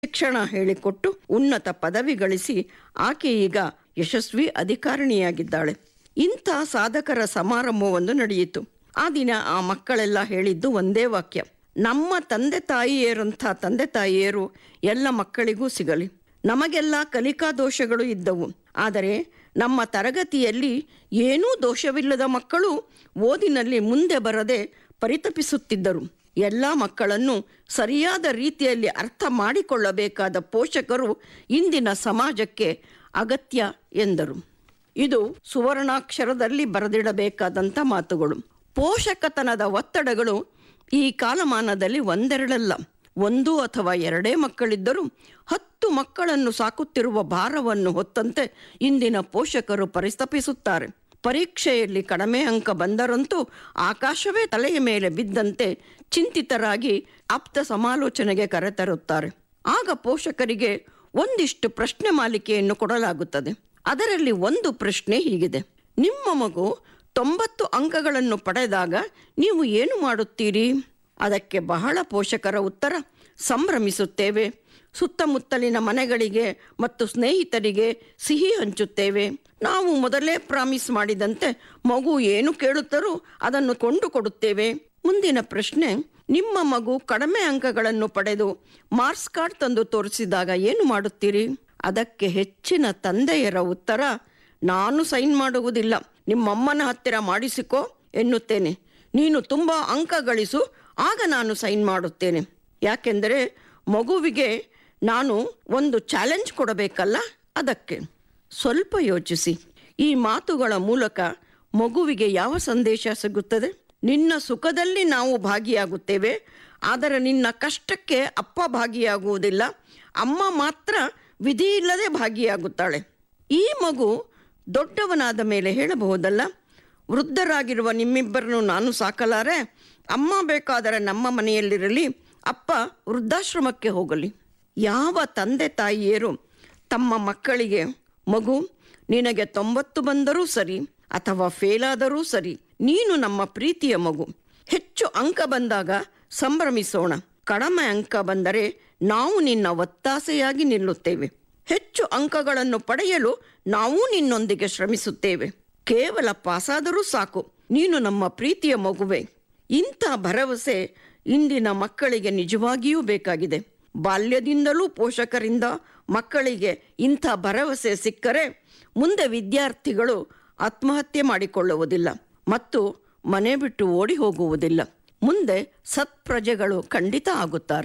ಶಿಕ್ಷಣ ಹೇಳಿಕೊಟ್ಟು ಉನ್ನತ ಪದವಿ ಗಳಿಸಿ ಆಕೆ ಈಗ ಯಶಸ್ವಿ ಅಧಿಕಾರಿಣಿಯಾಗಿದ್ದಾಳೆ ಇಂಥ ಸಾಧಕರ ಸಮಾರಂಭವೊಂದು ನಡೆಯಿತು ಆ ದಿನ ಆ ಮಕ್ಕಳೆಲ್ಲ ಹೇಳಿದ್ದು ಒಂದೇ ವಾಕ್ಯ ನಮ್ಮ ತಂದೆ ತಾಯಿಯರಂಥ ತಂದೆ ತಾಯಿಯರು ಎಲ್ಲ ಮಕ್ಕಳಿಗೂ ಸಿಗಲಿ ನಮಗೆಲ್ಲ ಕಲಿಕಾ ದೋಷಗಳು ಇದ್ದವು ಆದರೆ ನಮ್ಮ ತರಗತಿಯಲ್ಲಿ ಏನೂ ದೋಷವಿಲ್ಲದ ಮಕ್ಕಳು ಓದಿನಲ್ಲಿ ಮುಂದೆ ಬರದೆ ಪರಿತಪಿಸುತ್ತಿದ್ದರು ಎಲ್ಲ ಮಕ್ಕಳನ್ನು ಸರಿಯಾದ ರೀತಿಯಲ್ಲಿ ಅರ್ಥ ಮಾಡಿಕೊಳ್ಳಬೇಕಾದ ಪೋಷಕರು ಇಂದಿನ ಸಮಾಜಕ್ಕೆ ಅಗತ್ಯ ಎಂದರು ಇದು ಸುವರ್ಣಾಕ್ಷರದಲ್ಲಿ ಬರೆದಿಡಬೇಕಾದಂಥ ಮಾತುಗಳು ಪೋಷಕತನದ ಒತ್ತಡಗಳು ಈ ಕಾಲಮಾನದಲ್ಲಿ ಒಂದೆರಡಲ್ಲ ಒಂದು ಅಥವಾ ಎರಡೇ ಮಕ್ಕಳಿದ್ದರೂ ಹತ್ತು ಮಕ್ಕಳನ್ನು ಸಾಕುತ್ತಿರುವ ಭಾರವನ್ನು ಹೊತ್ತಂತೆ ಇಂದಿನ ಪೋಷಕರು ಪರಿತಪಿಸುತ್ತಾರೆ ಪರೀಕ್ಷೆಯಲ್ಲಿ ಕಡಿಮೆ ಅಂಕ ಬಂದರಂತೂ ಆಕಾಶವೇ ತಲೆಯ ಮೇಲೆ ಬಿದ್ದಂತೆ ಚಿಂತಿತರಾಗಿ ಆಪ್ತ ಸಮಾಲೋಚನೆಗೆ ಕರೆತರುತ್ತಾರೆ ಆಗ ಪೋಷಕರಿಗೆ ಒಂದಿಷ್ಟು ಪ್ರಶ್ನೆ ಮಾಲಿಕೆಯನ್ನು ಕೊಡಲಾಗುತ್ತದೆ ಅದರಲ್ಲಿ ಒಂದು ಪ್ರಶ್ನೆ ಹೀಗಿದೆ ನಿಮ್ಮ ಮಗು ತೊಂಬತ್ತು ಅಂಕಗಳನ್ನು ಪಡೆದಾಗ ನೀವು ಏನು ಮಾಡುತ್ತೀರಿ ಅದಕ್ಕೆ ಬಹಳ ಪೋಷಕರ ಉತ್ತರ ಸಂಭ್ರಮಿಸುತ್ತೇವೆ ಸುತ್ತಮುತ್ತಲಿನ ಮನೆಗಳಿಗೆ ಮತ್ತು ಸ್ನೇಹಿತರಿಗೆ ಸಿಹಿ ಹಂಚುತ್ತೇವೆ ನಾವು ಮೊದಲೇ ಪ್ರಾಮಿಸ್ ಮಾಡಿದಂತೆ ಮಗು ಏನು ಕೇಳುತ್ತಾರೋ ಅದನ್ನು ಕೊಂಡು ಕೊಡುತ್ತೇವೆ ಮುಂದಿನ ಪ್ರಶ್ನೆ ನಿಮ್ಮ ಮಗು ಕಡಿಮೆ ಅಂಕಗಳನ್ನು ಪಡೆದು ಮಾರ್ಕ್ಸ್ ಕಾರ್ಡ್ ತಂದು ತೋರಿಸಿದಾಗ ಏನು ಮಾಡುತ್ತೀರಿ ಅದಕ್ಕೆ ಹೆಚ್ಚಿನ ತಂದೆಯರ ಉತ್ತರ ನಾನು ಸೈನ್ ಮಾಡುವುದಿಲ್ಲ ನಿಮ್ಮಮ್ಮನ ಹತ್ತಿರ ಮಾಡಿಸಿಕೋ ಎನ್ನುತ್ತೇನೆ ನೀನು ತುಂಬ ಅಂಕ ಗಳಿಸು ಆಗ ನಾನು ಸೈನ್ ಮಾಡುತ್ತೇನೆ ಯಾಕೆಂದರೆ ಮಗುವಿಗೆ ನಾನು ಒಂದು ಚಾಲೆಂಜ್ ಕೊಡಬೇಕಲ್ಲ ಅದಕ್ಕೆ ಸ್ವಲ್ಪ ಯೋಚಿಸಿ ಈ ಮಾತುಗಳ ಮೂಲಕ ಮಗುವಿಗೆ ಯಾವ ಸಂದೇಶ ಸಿಗುತ್ತದೆ ನಿನ್ನ ಸುಖದಲ್ಲಿ ನಾವು ಭಾಗಿಯಾಗುತ್ತೇವೆ ಆದರೆ ನಿನ್ನ ಕಷ್ಟಕ್ಕೆ ಅಪ್ಪ ಭಾಗಿಯಾಗುವುದಿಲ್ಲ ಅಮ್ಮ ಮಾತ್ರ ವಿಧಿಯಿಲ್ಲದೆ ಭಾಗಿಯಾಗುತ್ತಾಳೆ ಈ ಮಗು ದೊಡ್ಡವನಾದ ಮೇಲೆ ಹೇಳಬಹುದಲ್ಲ ವೃದ್ಧರಾಗಿರುವ ನಿಮ್ಮಿಬ್ಬರನ್ನು ನಾನು ಸಾಕಲಾರೆ ಅಮ್ಮ ಬೇಕಾದರೆ ನಮ್ಮ ಮನೆಯಲ್ಲಿರಲಿ ಅಪ್ಪ ವೃದ್ಧಾಶ್ರಮಕ್ಕೆ ಹೋಗಲಿ ಯಾವ ತಂದೆ ತಾಯಿಯರು ತಮ್ಮ ಮಕ್ಕಳಿಗೆ ಮಗು ನಿನಗೆ ತೊಂಬತ್ತು ಬಂದರೂ ಸರಿ ಅಥವಾ ಫೇಲಾದರೂ ಸರಿ ನೀನು ನಮ್ಮ ಪ್ರೀತಿಯ ಮಗು ಹೆಚ್ಚು ಅಂಕ ಬಂದಾಗ ಸಂಭ್ರಮಿಸೋಣ ಕಡಿಮೆ ಅಂಕ ಬಂದರೆ ನಾವು ನಿನ್ನ ಒತ್ತಾಸೆಯಾಗಿ ನಿಲ್ಲುತ್ತೇವೆ ಹೆಚ್ಚು ಅಂಕಗಳನ್ನು ಪಡೆಯಲು ನಾವು ನಿನ್ನೊಂದಿಗೆ ಶ್ರಮಿಸುತ್ತೇವೆ ಕೇವಲ ಪಾಸಾದರೂ ಸಾಕು ನೀನು ನಮ್ಮ ಪ್ರೀತಿಯ ಮಗುವೆ ಇಂಥ ಭರವಸೆ ಇಂದಿನ ಮಕ್ಕಳಿಗೆ ನಿಜವಾಗಿಯೂ ಬೇಕಾಗಿದೆ ಬಾಲ್ಯದಿಂದಲೂ ಪೋಷಕರಿಂದ ಮಕ್ಕಳಿಗೆ ಇಂಥ ಭರವಸೆ ಸಿಕ್ಕರೆ ಮುಂದೆ ವಿದ್ಯಾರ್ಥಿಗಳು ಆತ್ಮಹತ್ಯೆ ಮಾಡಿಕೊಳ್ಳುವುದಿಲ್ಲ ಮತ್ತು ಮನೆ ಬಿಟ್ಟು ಓಡಿ ಹೋಗುವುದಿಲ್ಲ ಮುಂದೆ ಸತ್ಪ್ರಜೆಗಳು ಖಂಡಿತ ಆಗುತ್ತಾರೆ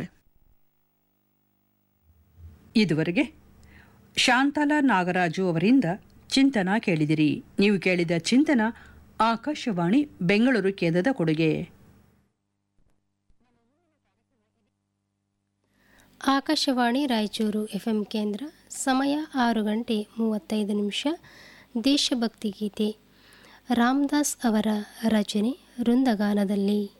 ಇದುವರೆಗೆ ಶಾಂತಲಾ ನಾಗರಾಜು ಅವರಿಂದ ಚಿಂತನ ಕೇಳಿದಿರಿ ನೀವು ಕೇಳಿದ ಚಿಂತನ ಆಕಾಶವಾಣಿ ಬೆಂಗಳೂರು ಕೇಂದ್ರದ ಕೊಡುಗೆ ಆಕಾಶವಾಣಿ ರಾಯಚೂರು ಎಫ್ಎಂ ಕೇಂದ್ರ ಸಮಯ ಆರು ಗಂಟೆ ಮೂವತ್ತೈದು ನಿಮಿಷ ದೇಶಭಕ್ತಿ ಗೀತೆ ರಾಮದಾಸ್ ಅವರ ರಚನೆ ವೃಂದಗಾನದಲ್ಲಿ